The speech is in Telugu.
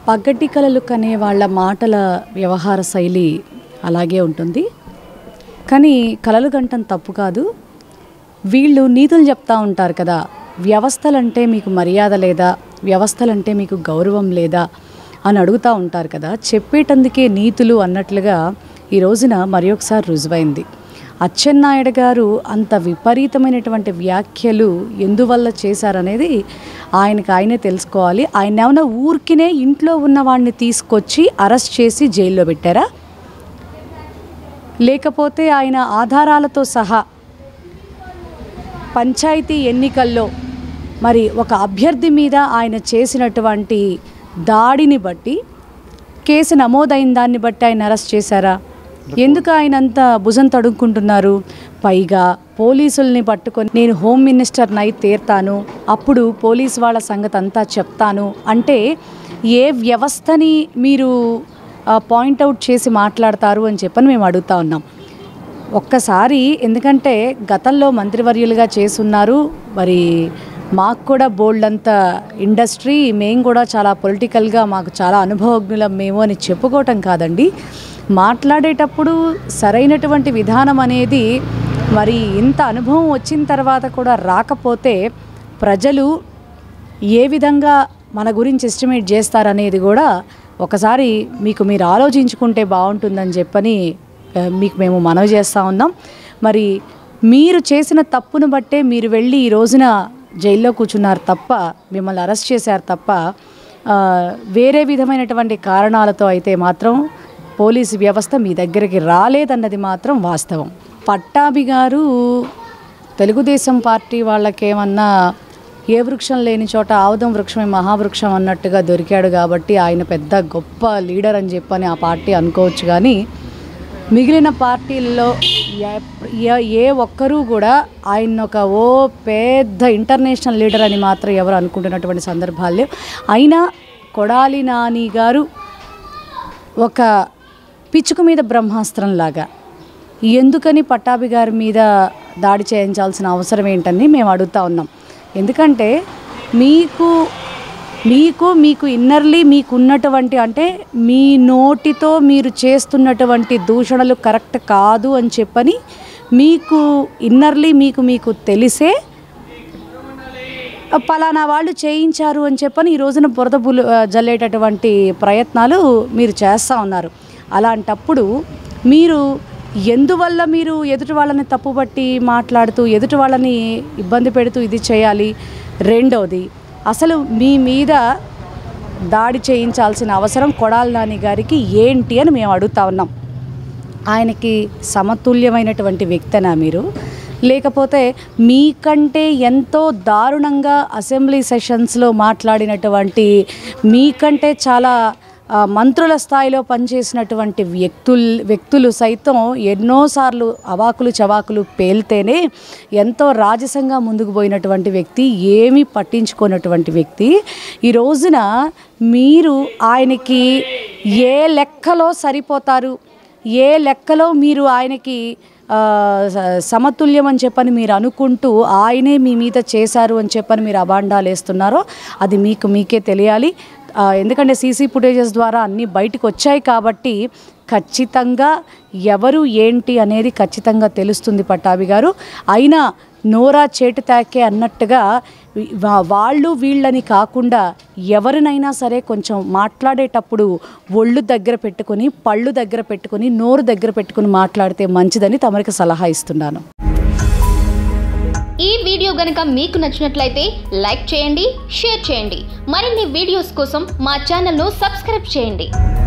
పగటి కలలు కనే వాళ్ళ మాటల వ్యవహార శైలి అలాగే ఉంటుంది కానీ కలలు గంటం తప్పు కాదు వీళ్ళు నీతులు చెప్తా ఉంటారు కదా వ్యవస్థలంటే మీకు మర్యాద లేదా వ్యవస్థలంటే మీకు గౌరవం లేదా అని అడుగుతూ ఉంటారు కదా చెప్పేటందుకే నీతులు అన్నట్లుగా ఈ రోజున మరి ఒకసారి రుజువైంది అచ్చెన్నాయుడు గారు అంత విపరీతమైనటువంటి వ్యాఖ్యలు ఎందువల్ల చేశారనేది ఆయనకు ఆయనే తెలుసుకోవాలి ఆయన ఏమైనా ఊరికినే ఇంట్లో ఉన్న వాడిని తీసుకొచ్చి అరెస్ట్ చేసి జైల్లో పెట్టారా లేకపోతే ఆయన ఆధారాలతో సహా పంచాయతీ ఎన్నికల్లో మరి ఒక అభ్యర్థి మీద ఆయన చేసినటువంటి దాడిని బట్టి కేసు నమోదైన దాన్ని బట్టి ఆయన అరెస్ట్ చేశారా ఎందుకు ఆయన అంత భుజం తడుక్కుంటున్నారు పైగా పోలీసుల్ని పట్టుకొని నేను హోమ్ మినిస్టర్ నై తీర్తాను అప్పుడు పోలీస్ వాళ్ళ సంగతి అంతా చెప్తాను అంటే ఏ వ్యవస్థని మీరు పాయింట్అవుట్ చేసి మాట్లాడతారు అని చెప్పని మేము అడుగుతా ఉన్నాం ఒక్కసారి ఎందుకంటే గతంలో మంత్రివర్యులుగా చేసున్నారు మరి మాకు కూడా బోల్డ్ అంత ఇండస్ట్రీ మేము కూడా చాలా పొలిటికల్గా మాకు చాలా అనుభవజ్ఞులం మేము అని చెప్పుకోవటం కాదండి మాట్లాడేటప్పుడు సరైనటువంటి విధానం అనేది మరి ఇంత అనుభవం వచ్చిన తర్వాత కూడా రాకపోతే ప్రజలు ఏ విధంగా మన గురించి ఎస్టిమేట్ చేస్తారనేది కూడా ఒకసారి మీకు మీరు ఆలోచించుకుంటే బాగుంటుందని చెప్పని ఆ, మీకు మేము మనవి చేస్తూ ఉన్నాం మరి మీరు చేసిన తప్పును బట్టే మీరు వెళ్ళి ఈ రోజున జైల్లో కూర్చున్నారు తప్ప మిమ్మల్ని అరెస్ట్ చేశారు తప్ప ఆ, వేరే విధమైనటువంటి కారణాలతో అయితే మాత్రం పోలీసు వ్యవస్థ మీ దగ్గరికి రాలేదన్నది మాత్రం వాస్తవం పట్టాభి గారు తెలుగుదేశం పార్టీ వాళ్ళకేమన్నా ఏ వృక్షం లేని చోట ఆవుదం వృక్షమే మహావృక్షం అన్నట్టుగా దొరికాడు కాబట్టి ఆయన పెద్ద గొప్ప లీడర్ అని చెప్పని ఆ పార్టీ అనుకోవచ్చు కానీ మిగిలిన పార్టీల్లో ఏ- ఏ- ఏ ఒక్కరూ కూడా ఆయన ఒక ఓ పెద్ద ఇంటర్నేషనల్ లీడర్ అని మాత్రం ఎవరు అనుకుంటున్నటువంటి సందర్భాలు లేవు అయినా కొడాలి నాని గారు ఒక పిచ్చుక మీద బ్రహ్మాస్త్రం లాగా ఎందుకని పట్టాభి గారి మీద దాడి చేయించాల్సిన అవసరం ఏంటని మేము అడుగుతా ఉన్నాం ఎందుకంటే మీకు మీకు మీకు ఇన్నర్లీ మీకు ఉన్నటువంటి అంటే మీ నోటితో మీరు చేస్తున్నటువంటి దూషణలు కరెక్ట్ కాదు అని చెప్పని మీకు ఇన్నర్లీ మీకు మీకు తెలిసే పలానా వాళ్ళు చేయించారు అని చెప్పని ఈ రోజున బురద బులు ఆ, జల్లేటటువంటి ప్రయత్నాలు మీరు చేస్తూ ఉన్నారు అలాంటప్పుడు మీరు ఎందువల్ల మీరు ఎదుటి వాళ్ళని తప్పుపట్టి మాట్లాడుతూ ఎదుటి వాళ్ళని ఇబ్బంది పెడుతూ ఇది చేయాలి రెండవది అసలు మీ మీద దాడి చేయించాల్సిన అవసరం కొడాలి నాని గారికి ఏంటి అని మేము అడుగుతా ఉన్నాం ఆయనకి సమతుల్యమైనటువంటి వ్యక్తనా మీరు లేకపోతే మీకంటే ఎంతో దారుణంగా అసెంబ్లీ సెషన్స్లో మాట్లాడినటువంటి మీకంటే చాలా ఆ, మంత్రుల స్థాయిలో పనిచేసినటువంటి వ్యక్తులు వ్యక్తులు సైతం ఎన్నోసార్లు అవాకులు చవాకులు పేల్తేనే ఎంతో రాజసంగా ముందుకు పోయినటువంటి వ్యక్తి ఏమీ పట్టించుకోనటువంటి వ్యక్తి ఈ రోజున మీరు ఆయనకి ఏ లెక్కలో సరిపోతారు ఏ లెక్కలో మీరు ఆయనకి ఆ, స- సమతుల్యం అని చెప్పని మీరు అనుకుంటూ ఆయనే మీ మీద చేశారు అని చెప్పని మీరు అబాండాలు వేస్తున్నారో అది మీకు మీకే తెలియాలి ఆ, ఎందుకంటే సీసీ ఫుటేజెస్ ద్వారా అన్నీ బయటకు వచ్చాయి కాబట్టి ఖచ్చితంగా ఎవరు ఏంటి అనేది ఖచ్చితంగా తెలుస్తుంది పట్టాభి గారు అయినా నోరా చేటు తాకే అన్నట్టుగా వా- వాళ్ళు వీళ్ళని కాకుండా ఎవరినైనా సరే కొంచెం మాట్లాడేటప్పుడు ఒళ్ళు దగ్గర పెట్టుకొని పళ్ళు దగ్గర పెట్టుకొని నోరు దగ్గర పెట్టుకొని మాట్లాడితే మంచిదని తమరికి సలహా ఇస్తున్నాను ఈ వీడియో గనుక మీకు నచ్చినట్లయితే లైక్ చేయండి షేర్ చేయండి మరిన్ని వీడియోస్ కోసం మా ఛానల్ను సబ్స్క్రైబ్ చేయండి